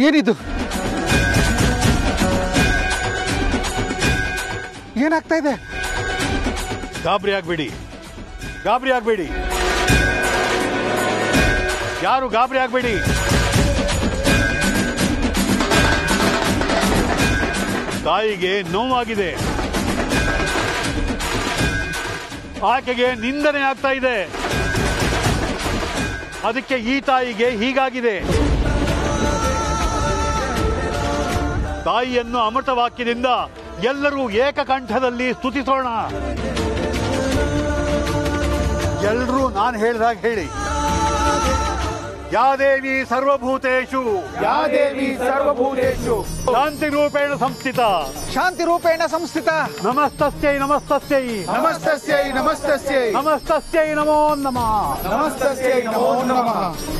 ಏನಿದು ಏನಾಗ್ತಾ ಇದೆ ಗಾಬರಿ ಆಗ್ಬೇಡಿ ಗಾಬರಿ ಆಗ್ಬೇಡಿ ಯಾರು ಗಾಬರಿ ಆಗ್ಬೇಡಿ ತಾಯಿಗೆ ನೋವಾಗಿದೆ ಆಕೆಗೆ ನಿಂದನೆ ಆಗ್ತಾ ಇದೆ ಅದಕ್ಕೆ ಈ ತಾಯಿಗೆ ಹೀಗಾಗಿದೆ ತಾಯಿಯನ್ನು ಅಮೃತ ವಾಕ್ಯದಿಂದ ಎಲ್ಲರೂ ಏಕಕಂಠದಲ್ಲಿ ಸ್ತುತಿಸೋಣ ಎಲ್ಲರೂ ನಾನು ಹೇಳಿದಾಗ ಹೇಳಿ ಯಾ ದೇವಿ ಸರ್ವಭೂತೇಶು ಯಾ ದೇವಿ ಸರ್ವಭೂತೇಷು ಶಾಂತಿ ರೂಪೇಣ ಸಂಸ್ಥಿತ ಶಾಂತಿ ರೂಪೇಣ ಸಂಸ್ಥಿತ ನಮಸ್ತಸ್ಯೈ ನಮಸ್ತಸ್ಯೈ ನಮಸ್ತಸ್ಯೈ ನಮಸ್ತಸ್ಯೈ ನಮಸ್ತಸ್ಯೈ ನಮೋ ನಮಃ ನಮಸ್ತಸ್ಯೈ ನಮೋ ನಮಃ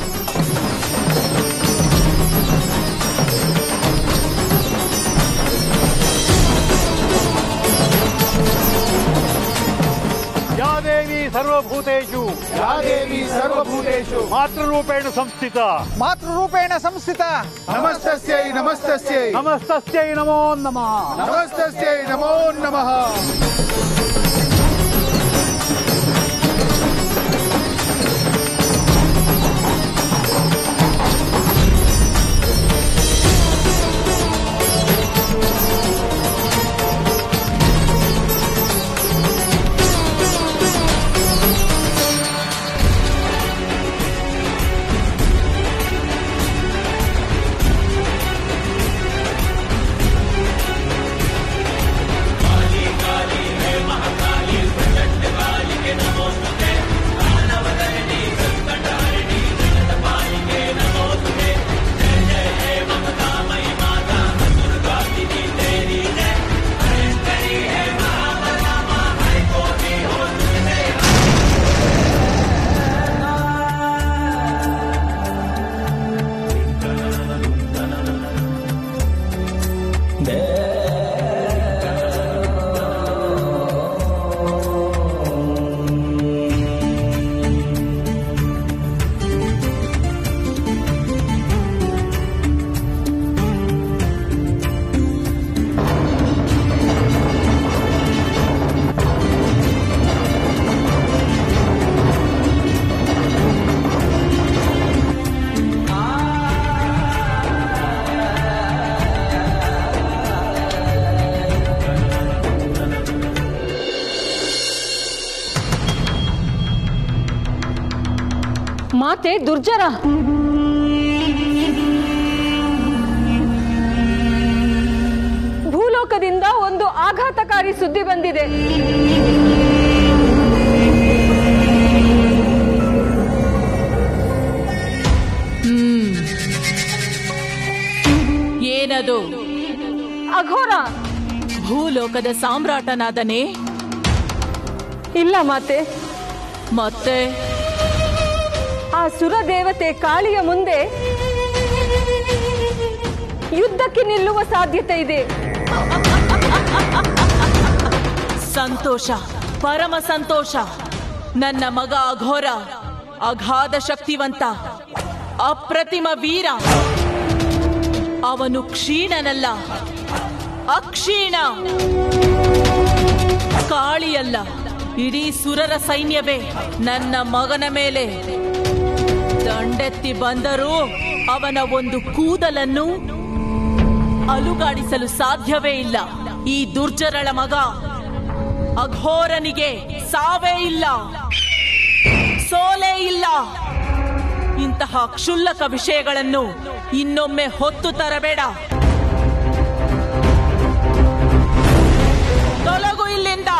ಯಾ ದೇವಿ ಸರ್ವಭೂತೇಶು ಯಾ ದೇವಿ ಸರ್ವಭೂತೇಷು ಮಾತೃರೂಪೇಣ ಸಂಸ್ಥಿತ ಮಾತೃ ರೂಪೇಣ ಸಂಸ್ಥಿತ ನಮಸ್ತಸ್ಯೈ ನಮಸ್ತಸ್ಯೈ ನಮಸ್ತಸ್ಯೈ ನಮೋ ನಮಃ ನಮಸ್ತಸ್ಯೈ ನಮೋ ನಮಃ ಮಾತೆ ದುರ್ಜರ ಭೂಲೋಕದಿಂದ ಒಂದು ಆಘಾತಕಾರಿ ಸುದ್ದಿ ಬಂದಿದೆ ಏನದು ಅಘೋರ ಭೂಲೋಕದ ಸಾಮ್ರಾಟನಾದನೆ ಇಲ್ಲ ಮಾತೆ ಮತ್ತೆ ಆ ಸುರ ದೇವತೆ ಕಾಳಿಯ ಮುಂದೆ ಯುದ್ಧಕ್ಕೆ ನಿಲ್ಲುವ ಸಾಧ್ಯತೆ ಇದೆ ಸಂತೋಷ ಪರಮ ಸಂತೋಷ ನನ್ನ ಮಗ ಅಘೋರ ಅಗಾಧ ಶಕ್ತಿವಂತ ಅಪ್ರತಿಮ ವೀರ ಅವನು ಕ್ಷೀಣನಲ್ಲ ಅಕ್ಷೀಣ ಕಾಳಿಯಲ್ಲ ಇಡೀ ಸುರರ ಸೈನ್ಯವೇ ನನ್ನ ಮಗನ ಮೇಲೆ ದಂಡೆತ್ತಿ ಬಂದರೂ ಅವನ ಒಂದು ಕೂದಲನ್ನು ಅಲುಗಾಡಿಸಲು ಸಾಧ್ಯವೇ ಇಲ್ಲ ಈ ದುರ್ಜರಳ ಮಗ ಅಘೋರನಿಗೆ ಸಾವೇ ಇಲ್ಲ ಸೋಲೇ ಇಲ್ಲ ಇಂತಹ ಕ್ಷುಲ್ಲಕ ವಿಷಯಗಳನ್ನು ಇನ್ನೊಮ್ಮೆ ಹೊತ್ತು ತರಬೇಡ ತೊಲಗು ಇಲ್ಲಿಂದ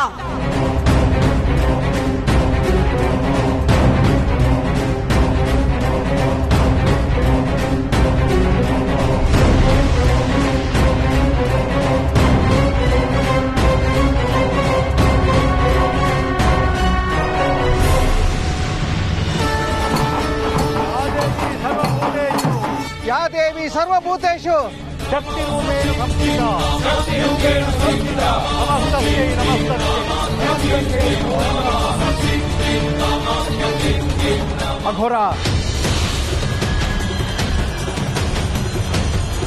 ಯಾ ದೇವಿ ಸರ್ವಭೂತೇಶು ಶಕ್ತಿ ರೂಪೇಣ ಸಂಸ್ಥಿತ ನಮಸ್ತಸ್ಯೈ ನಮಸ್ತಸ್ಯೈ ಅಘೋರ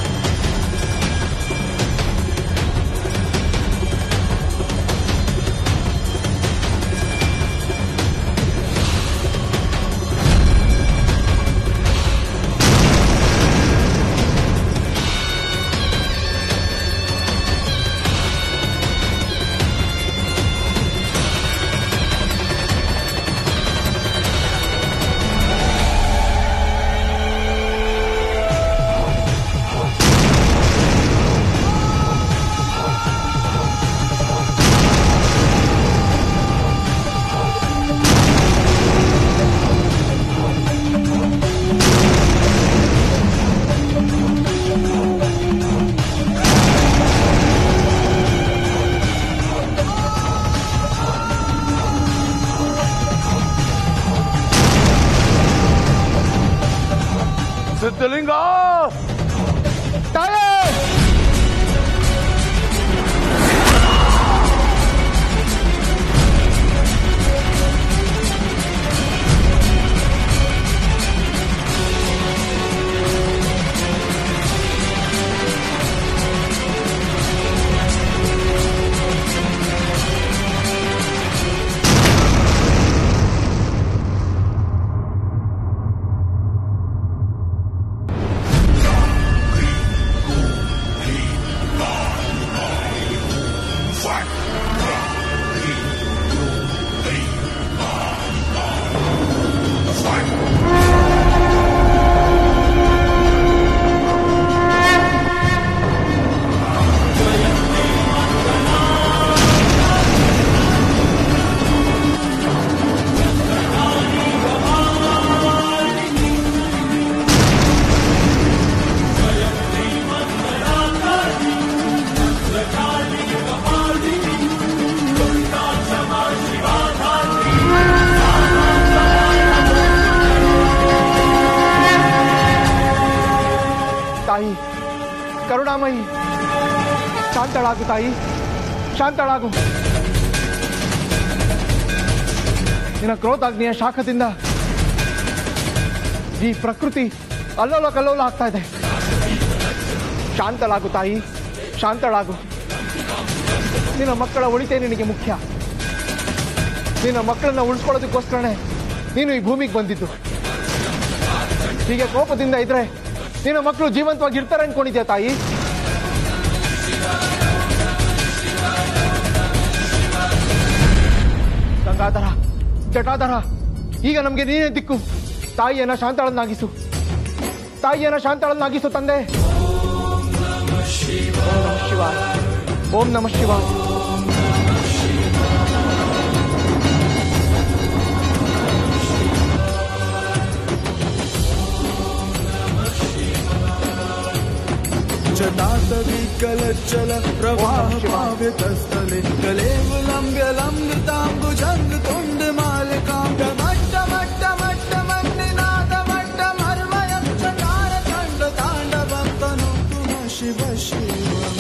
ಕರುಣಾಮಯಿ ಶಾಂತಳಾಗು ತಾಯಿ ಶಾಂತಳಾಗು ನಿನ್ನ ಕ್ರೋಧಾಗ್ನಿಯ ಶಾಖದಿಂದ ಈ ಪ್ರಕೃತಿ ಅಲ್ಲೋಲ ಕಲ್ಲೋಲ ಆಗ್ತಾ ಇದೆ ಶಾಂತಳಾಗು ತಾಯಿ ಶಾಂತಳಾಗು ನಿನ್ನ ಮಕ್ಕಳ ಒಳಿತೇ ನಿನಗೆ ಮುಖ್ಯ ನಿನ್ನ ಮಕ್ಕಳನ್ನ ಉಳಿಸ್ಕೊಳ್ಳೋದಕ್ಕೋಸ್ಕರನೇ ನೀನು ಈ ಭೂಮಿಗೆ ಬಂದಿದ್ದು ಹೀಗೆ ಕೋಪದಿಂದ ಇದ್ರೆ ನಿನ್ನ ಮಕ್ಕಳು ಜೀವಂತವಾಗಿ ಇರ್ತಾರೆ ಅನ್ಕೊಂಡಿದ್ಯಾ ತಾಯಿ ಗಂಗಾಧರ ಜಟಾಧರ ಈಗ ನಮ್ಗೆ ನೀನೇ ದಿಕ್ಕು ತಾಯಿಯನ್ನ ಶಾಂತಳನ್ನಾಗಿಸು ತಾಯಿಯನ್ನ ಶಾಂತಳನ್ನಾಗಿಸು ತಂದೆ ಓಂ ನಮಃ ಶಿವಾಯ ಓಂ ನಮಃ ಶಿವಾಯ जटातविकलच्चल प्रवाह पावितस्थले कलेवलम्ब्य लम्बिताम्बुजङ्ग तुण्डमालिकां टमट्टमट्टमट्टमट्टिनादमट्टमर्वयं चकार चण्ड ताण्डवं तनोतु नः शिव शिव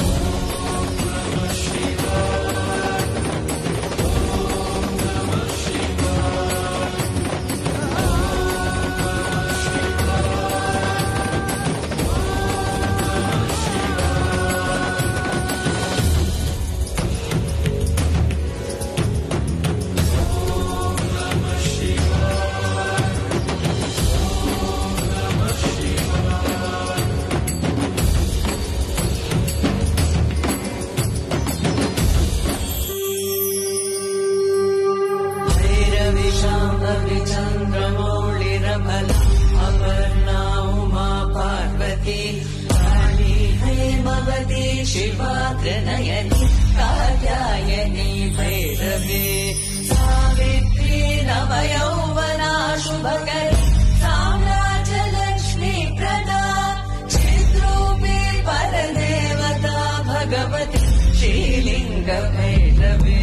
भैरविशाम्बविचन्द्रमौळिरबल अपर्णा उमा पार्वती काली हेमवती शिवाग्रनयनी कात्यायनी भैरवी सावित्री नवयौवना शुभकरी साम्राज्यलक्ष्मी प्रदा चिद्रूपी परदेवता भगवती श्रीलिङ्गभैरवी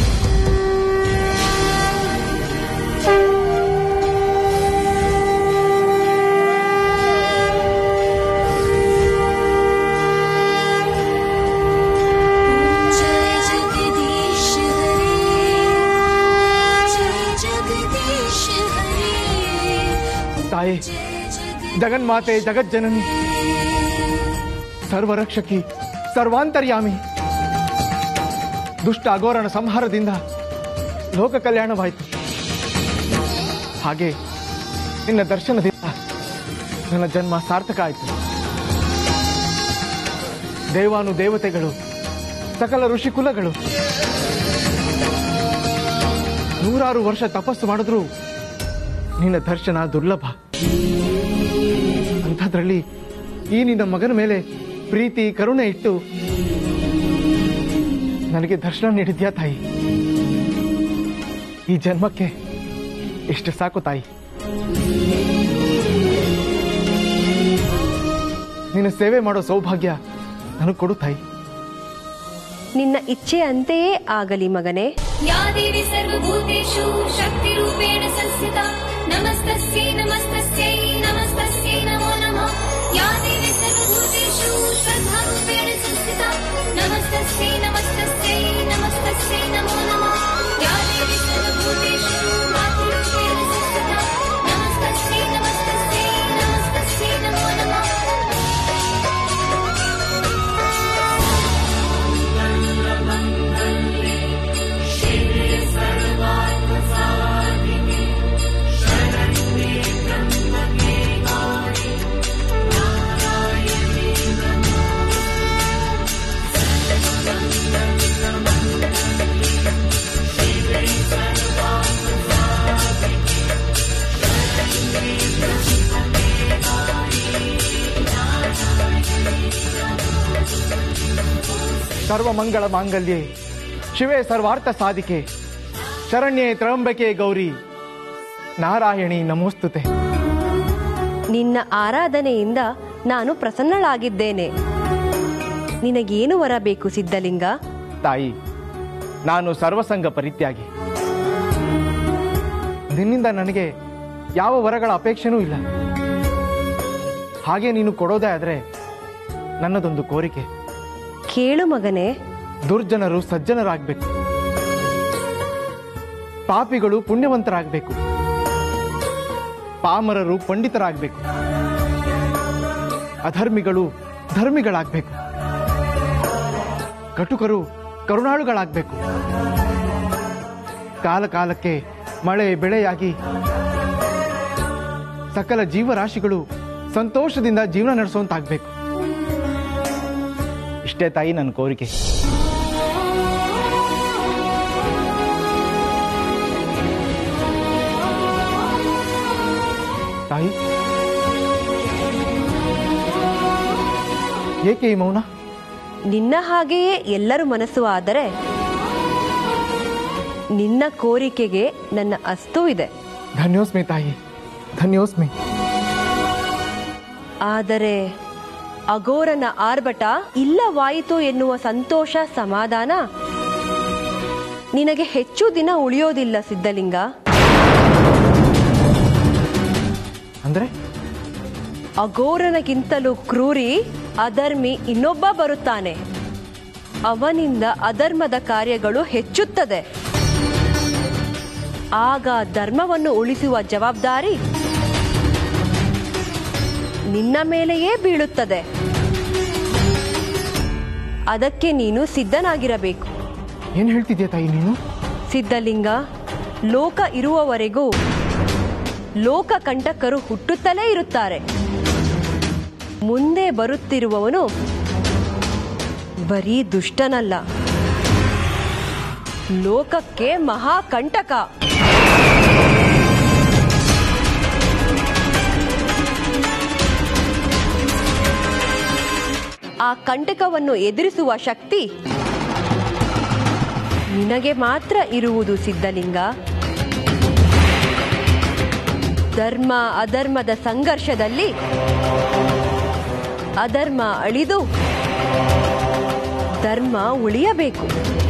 जय जगदीश हरे जय जगदीश हरे ತಾಯಿ जय जगदीश ಜಗನ್ಮಾತೆ ಜಗಜ್ಜನನಿ ಸರ್ವರಕ್ಷಕಿ ಸರ್ವಾಂತರ್ಯಾಮಿ ದುಷ್ಟ ಅಘೋರನ ಸಂಹಾರದಿಂದ ಲೋಕ ಕಲ್ಯಾಣವಾಯಿತು ಹಾಗೆ ನಿನ್ನ ದರ್ಶನದಿಂದ ನನ್ನ ಜನ್ಮ ಸಾರ್ಥಕ ಆಯಿತು ದೇವಾನು ದೇವತೆಗಳು ಸಕಲ ಋಷಿಕುಲಗಳು ನೂರಾರು ವರ್ಷ ತಪಸ್ಸು ಮಾಡಿದ್ರು ನಿನ್ನ ದರ್ಶನ ದುರ್ಲಭ ಅಂಥದ್ರಲ್ಲಿ ಈ ನಿನ್ನ ಮಗನ ಮೇಲೆ ಪ್ರೀತಿ ಕರುಣೆ ಇಟ್ಟು ನನಗೆ ದರ್ಶನ ನೀಡಿದ್ಯಾ ತಾಯಿ ಈ ಜನ್ಮಕ್ಕೆ ಇಷ್ಟು ಸಾಕು ತಾಯಿ ನಿನ್ನ ಸೇವೆ ಮಾಡೋ ಸೌಭಾಗ್ಯ ನನಗೆ ಕೊಡು ತಾಯಿ ನಿನ್ನ ಇಚ್ಛೆಯಂತೆಯೇ ಆಗಲಿ ಮಗನೇ या देवी सर्वभूतेषु शक्तिरूपेण संस्थिता नमस्तस्यै नमस्तस्यै नमस्तस्यै नमो नमः या देवी सर्वभूतेषु श्रद्धारूपेण संस्थिता नमस्तस्यै नमस्तस्यै नमस्तस्यै नमो नमः या देवी सर्वभूतेषु मातृरूपेण संस्थिता नमस्तस्यै नमस्तस्यै नमस्तस्यै नमो नमः ಸರ್ವಮಂಗಳ ಮಾಂಗಲ್ಯೆ ಶಿವೇ ಸರ್ವಾರ್ಥ ಸಾಧಿಕೆ ಶರಣ್ಯೆ ತ್ರಂಬಕೆ ಗೌರಿ ನಾರಾಯಣಿ ನಮೋಸ್ತುತೆ ನಿನ್ನ ಆರಾಧನೆಯಿಂದ ನಾನು ಪ್ರಸನ್ನಳಾಗಿದ್ದೇನೆ ನಿನಗೇನು ವರ ಬೇಕು ಸಿದ್ಧಲಿಂಗ ತಾಯಿ ನಾನು ಸರ್ವಸಂಗ ಪರಿತ್ಯಾಗಿ ನಿನ್ನಿಂದ ನನಗೆ ಯಾವ ವರಗಳ ಅಪೇಕ್ಷೆನೂ ಇಲ್ಲ ಹಾಗೆ ನೀನು ಕೊಡೋದೇ ಆದರೆ ನನ್ನದೊಂದು ಕೋರಿಕೆ ಕೇಳು ಮಗನೇ ದುರ್ಜನರು ಸಜ್ಜನರಾಗಬೇಕು ಪಾಪಿಗಳು ಪುಣ್ಯವಂತರಾಗಬೇಕು ಪಾಮರರು ಪಂಡಿತರಾಗಬೇಕು ಅಧರ್ಮಿಗಳು ಧರ್ಮಿಗಳಾಗಬೇಕು ಕಟುಕರು ಕರುಣಾಳುಗಳಾಗಬೇಕು ಕಾಲ ಕಾಲಕ್ಕೆ ಮಳೆ ಬೆಳೆಯಾಗಿ ಸಕಲ ಜೀವರಾಶಿಗಳು ಸಂತೋಷದಿಂದ ಜೀವನ ನಡೆಸುವಂತಾಗಬೇಕು ಇಷ್ಟೇ ತಾಯಿ ನನ್ನ ಕೋರಿಕೆ ತಾಯಿ ಏಕೆ ಈ ಮೌನ ನಿನ್ನ ಹಾಗೆಯೇ ಎಲ್ಲರ ಮನಸ್ಸು ಆದರೆ ನಿನ್ನ ಕೋರಿಕೆಗೆ ನನ್ನ ಅಸ್ತೂ ಇದೆ ಧನ್ಯೋಸ್ಮಿ ತಾಯಿ ಧನ್ಯೋಸ್ಮಿ ಆದರೆ ಅಘೋರನ ಆರ್ಭಟ ಇಲ್ಲವಾಯಿತು ಎನ್ನುವ ಸಂತೋಷ ಸಮಾಧಾನ ನಿನಗೆ ಹೆಚ್ಚು ದಿನ ಉಳಿಯೋದಿಲ್ಲ ಸಿದ್ಧಲಿಂಗ ಅಂದ್ರೆ ಅಘೋರನಗಿಂತಲೂ ಕ್ರೂರಿ ಅಧರ್ಮಿ ಇನ್ನೊಬ್ಬ ಬರುತ್ತಾನೆ ಅವನಿಂದ ಅಧರ್ಮದ ಕಾರ್ಯಗಳು ಹೆಚ್ಚುತ್ತದೆ ಆಗ ಧರ್ಮವನ್ನು ಉಳಿಸುವ ಜವಾಬ್ದಾರಿ ನಿನ್ನ ಮೇಲೆಯೇ ಬೀಳುತ್ತದೆ ಅದಕ್ಕೆ ನೀನು ಸಿದ್ಧನಾಗಿರಬೇಕು ಏನ್ ಹೇಳ್ತಿದ್ಯಾ ತಾಯಿ ನೀನು ಸಿದ್ಧಲಿಂಗ ಲೋಕ ಇರುವವರೆಗೂ ಲೋಕ ಕಂಟಕರು ಹುಟ್ಟುತ್ತಲೇ ಇರುತ್ತಾರೆ ಮುಂದೆ ಬರುತ್ತಿರುವವನು ಬರೀ ದುಷ್ಟನಲ್ಲ ಲೋಕಕ್ಕೆ ಮಹಾಕಂಟಕ ಆ ಕಂಟಕವನ್ನು ಎದುರಿಸುವ ಶಕ್ತಿ ನಿನಗೆ ಮಾತ್ರ ಇರುವುದು ಸಿದ್ಧಲಿಂಗ ಧರ್ಮ ಅಧರ್ಮದ ಸಂಘರ್ಷದಲ್ಲಿ ಅಧರ್ಮ ಅಳಿದು ಧರ್ಮ ಉಳಿಯಬೇಕು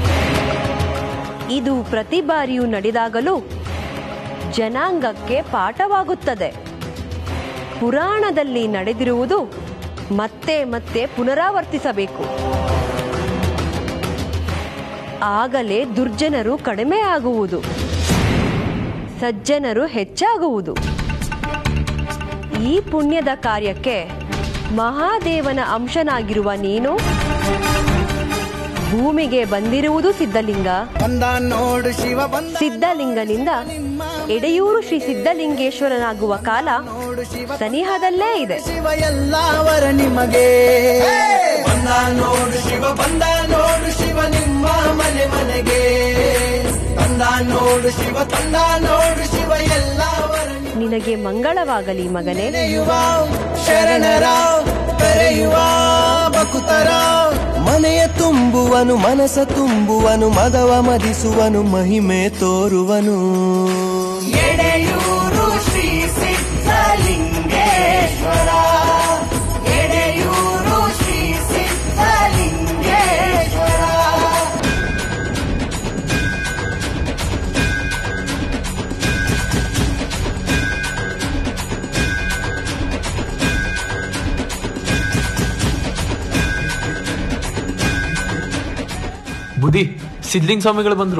ಇದು ಪ್ರತಿ ಬಾರಿಯೂ ನಡೆದಾಗಲೂ ಜನಾಂಗಕ್ಕೆ ಪಾಠವಾಗುತ್ತದೆ ಪುರಾಣದಲ್ಲಿ ನಡೆದಿರುವುದು ಮತ್ತೆ ಮತ್ತೆ ಪುನರಾವರ್ತಿಸಬೇಕು ಆಗಲೇ ದುರ್ಜನರು ಕಡಿಮೆ ಆಗುವುದು ಸಜ್ಜನರು ಹೆಚ್ಚಾಗುವುದು ಈ ಪುಣ್ಯದ ಕಾರ್ಯಕ್ಕೆ ಮಹಾದೇವನ ಅಂಶನಾಗಿರುವ ನೀನು ಭೂಮಿಗೆ ಬಂದಿರುವುದು ಸಿದ್ಧಲಿಂಗ ನೋಡು ಶಿವ ಬಂದ ಸಿದ್ಧಲಿಂಗನಿಂದ ಎಡೆಯೂರು ಶ್ರೀ ಸಿದ್ಧಲಿಂಗೇಶ್ವರನಾಗುವ ಕಾಲ ಸನಿಹದಲ್ಲೇ ಇದೆ ಶಿವ ಎಲ್ಲವರ ನಿಮಗೆ ಬಂದ ನೋಡು ಶಿವ ಬಂದ ನೋಡು ಶಿವ ನಿಮ್ಮ ಮನೆ ಮನೆಗೆ ತಂದ ನೋಡು ಶಿವ ತಂದ ನೋಡು ಶಿವ ಎಲ್ಲವರ ನಿನಗೆ ಮಂಗಳವಾಗಲಿ ಮಗನೇ ನೆನೆಯುವ ಶರಣರ ಕರೆಯುವ ಬಕುತರ ಮನೆಯ ತುಂಬುವನು ಮನಸ ತುಂಬುವನು ಮದವ ಮದಿಸುವನು ಮಹಿಮೆ ತೋರುವನು ಎಡೆಯೂರು ಶ್ರೀ ಸಿದ್ಧಲಿಂಗೇಶ್ವರ ಎಡೆಯೂರು ಶ್ರೀ ಸಿದ್ಧಲಿಂಗೇಶ್ವರ ಬುದ್ಧಿ ಸಿದ್ಲಿಂಗ ಸ್ವಾಮಿಗಳು ಬಂದ್ರು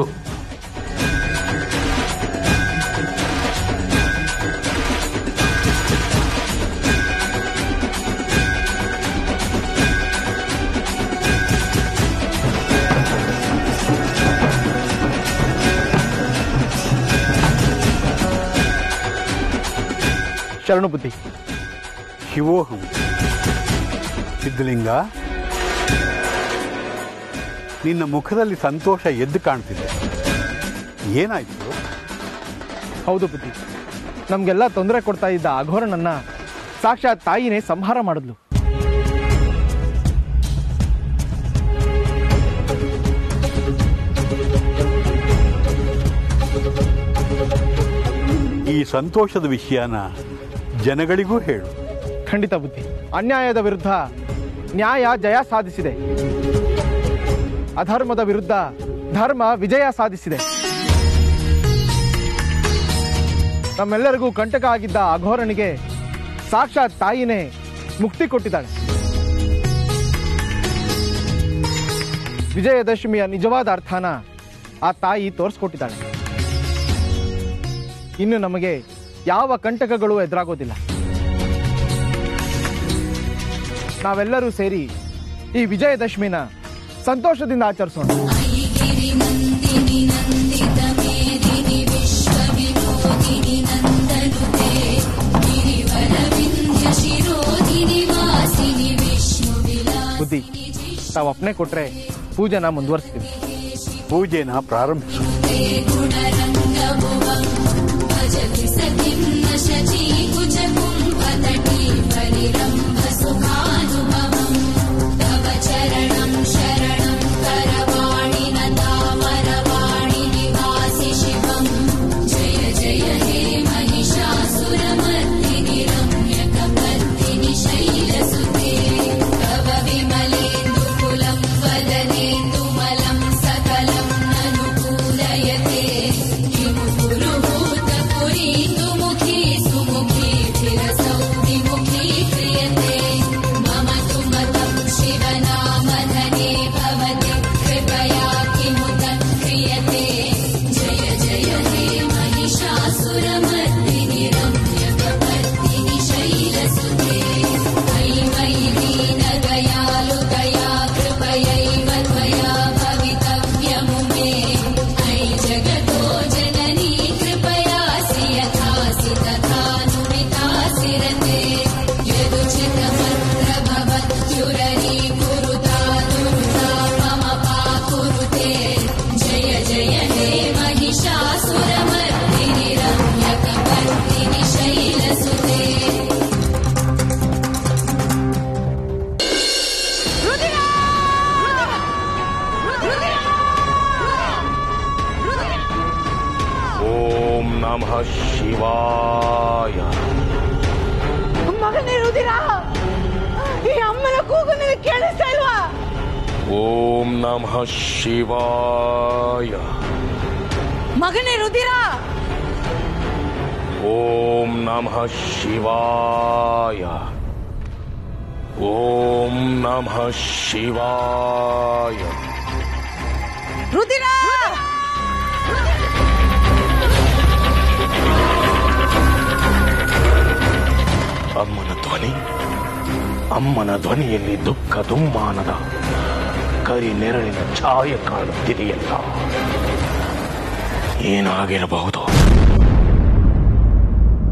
ಶರಣು ಬುದ್ಧಿ ಶಿವೋಹಂ ಸಿದ್ಧಲಿಂಗ ನಿನ್ನ ಮುಖದಲ್ಲಿ ಸಂತೋಷ ಎದ್ದು ಕಾಣ್ತಿದೆ ಏನಾಯ್ತು ಹೌದು ಬುದ್ಧಿ ನಮ್ಗೆಲ್ಲ ತೊಂದರೆ ಕೊಡ್ತಾ ಇದ್ದ ಅಘೋರನನ್ನ ಸಾಕ್ಷಾತ್ ತಾಯಿನೇ ಸಂಹಾರ ಮಾಡಿದ್ಲು ಈ ಸಂತೋಷದ ವಿಷಯನ ಜನಗಳಿಗೂ ಹೇಳು ಖಂಡಿತ ಬುದ್ಧಿ ಅನ್ಯಾಯದ ವಿರುದ್ಧ ನ್ಯಾಯ ಜಯ ಸಾಧಿಸಿದೆ ಅಧರ್ಮದ ವಿರುದ್ಧ ಧರ್ಮ ವಿಜಯ ಸಾಧಿಸಿದೆ ನಮ್ಮೆಲ್ಲರಿಗೂ ಕಂಟಕ ಆಗಿದ್ದ ಅಘೋರನಿಗೆ ಸಾಕ್ಷಾತ್ ತಾಯಿನೇ ಮುಕ್ತಿ ಕೊಟ್ಟಿದ್ದಾಳೆ ವಿಜಯದಶಮಿಯ ನಿಜವಾದ ಅರ್ಥನ ಆ ತಾಯಿ ತೋರಿಸ್ಕೊಟ್ಟಿದ್ದಾಳೆ ಇನ್ನು ನಮಗೆ ಯಾವ ಕಂಟಕಗಳು ಎದುರಾಗೋದಿಲ್ಲ ನಾವೆಲ್ಲರೂ ಸೇರಿ ಈ ವಿಜಯದಶಮಿನ ಸಂತೋಷದಿಂದ ಆಚರಿಸೋಣ गिरि नन्दिनि नन्दित मेदिनि विश्वविनोदिनि नन्दनुते गिरिवरविन्ध्य शिरोधिनि वासिनि विष्णुविला ಬುದ್ಧಿ ತಾವು ಅಪ್ಪಣೆ ಕೊಟ್ರೆ ಪೂಜೆನ ಮುಂದುವರಿಸ್ತೀವಿ ಪೂಜೆನ ಪ್ರಾರಂಭಿಸು गुणरङ्गभुवम् भजति सखिं न शचीकुचकुम्भतटी परिरम्भसुखानुभवम् तव चरणं शरणं करवाणि न तामरवाणि निवासि शिवम् जय जय हे महिषासुरमर्दिनि रम्यकपर्दिनि शैलसुते तव विमलेन्दुकुलं वदनेन्दुमलं सकलं ननुकूलयते किमु पुरुहूतपुरीन्दुमुखी सुमुखी फिरसौ विमुखी क्रियते मम तु मतं शिवनामधने भवति कृपया किमुत क्रियते जय जय हे महिषासुरमर्दिनि रम्यकपर्दिनि शैलसुते मयि मयि दीनदयालु दया कृपयैव त्वया भवितव्यमुमे अयि जगतो जननी कृपयासि यथासि तथा नुमितासि रते यदुचितमत्र भवत्युररी कुरुता दुरुता मम पाकुरुते जय जय हे महिषासुरमर्दिनि रम्यकपर्दिनि शैलसुते ಓಂ ನಮಃ ಶಿವಾಯ ಮಗನೇ ರುದಿರ ಈ ಅಮ್ಮನ ಕೂಗು ನಿನಗೆ ಕೇಳಿಸ್ತಾ ಇಲ್ವಾ ಓಂ ನಮಃ ಶಿವಾಯ ಮಗನೇ ರುದಿರ ಓಂ ನಮಃ ಶಿವಾಯ ಓಂ ನಮಃ ಶಿವಾಯ ರುದಿರ ಅಮ್ಮನ ಧ್ವನಿ ಅಮ್ಮನ ಧ್ವನಿಯಲ್ಲಿ ದುಃಖ ದುಮ್ಮಾನದ ಕರಿ ನೆರಳಿನ ಛಾಯೆ ಕಾಣುತ್ತಿದೆಯಲ್ಲ ಏನಾಗಿರಬಹುದು